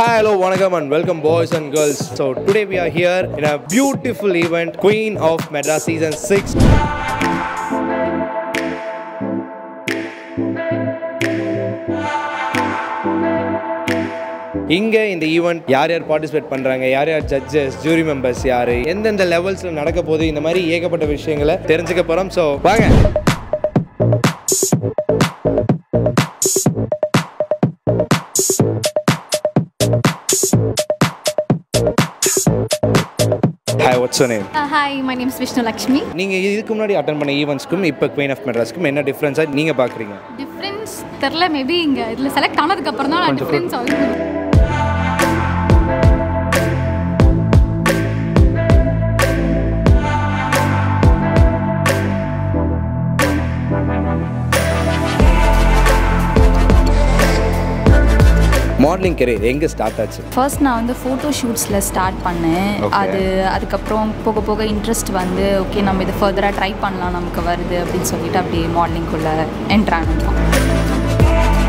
Hi, hello, vanakkam and welcome boys and girls. So today we are here in a beautiful event, Queen of Madras Season 6. இங்க இந்த event யார் யார் participate பண்றாங்க யார் யார் judges jury members யாரு எந்தெந்த லெவல்ஸ்ல நடக்க போகுது இந்த மாதிரி ஏகப்பட்ட விஷயங்களை தெரிஞ்சுக்க போறோம் ஸோ வாங்க hi what's name Uh, hi, my name is Vishnu Lakshmi. நீங்க இதுக்கு முன்னாடி அட்டன் பண்ண ஈவெண்ட்ஸ்க்கும் இப்போ குவீன் ஆஃப் மெட்ராஸ்க்கும் என்ன டிஃப்ரென்ஸா நீங்க பாக்குறீங்க டிஃப்ரென்ஸ் தெரில மேபி இங்கே இதில் செலக்ட் ஆனதுக்கு அப்புறம் தான் நான் கொஞ்சம் டிஃப்ரென்ஸ் ஆகுது மாடலிங் கெரியர் எங்க ஸ்டார்ட் ஆச்சு ஃபர்ஸ்ட் நான் வந்து ஃபோட்டோ ஷூட்ஸில் ஸ்டார்ட் பண்ணேன் Okay. அது அதுக்கப்புறம் போக போக இன்ட்ரெஸ்ட் வந்து ஓகே நம்ம இது ஃபர்தராக ட்ரை பண்ணலாம் நமக்கு வருது அப்படின்னு சொல்லிட்டு அப்படியே மாடலிங்குள்ளே என்ட்ரானோம்